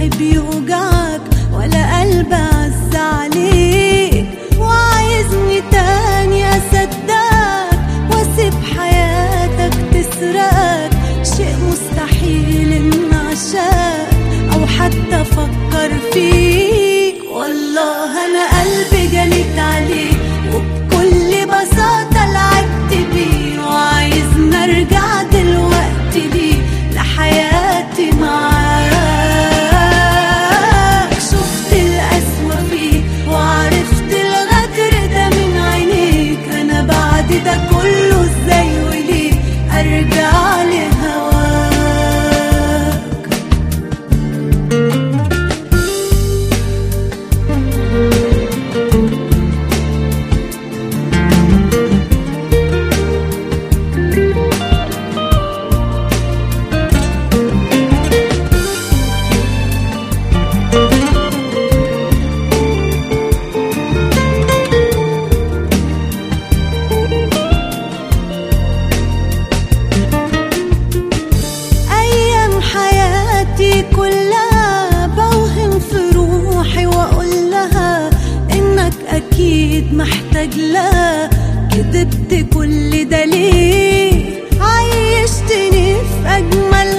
جرح بيوجعك ولا قلب عز عليك وعايزني تاني اصدقك واسيب حياتك تسرقك شيء مستحيل ان عشاك او حتى افكر فيك والله انا قلبي جنيت عليك وبكل بساطة لعبت بيه وعايز ارجع دلوقتي ليه لحياتي معاك شفت القسوة فيك وعرفت الغدر ده من عينيك انا بعد ده كله ازاي وليه ارجع لهواك أيام حياتي كلها بوهم في روحي وأقول لها إنك أكيد محتاج لها كدبت كل ده ليه عيشتني في أجمل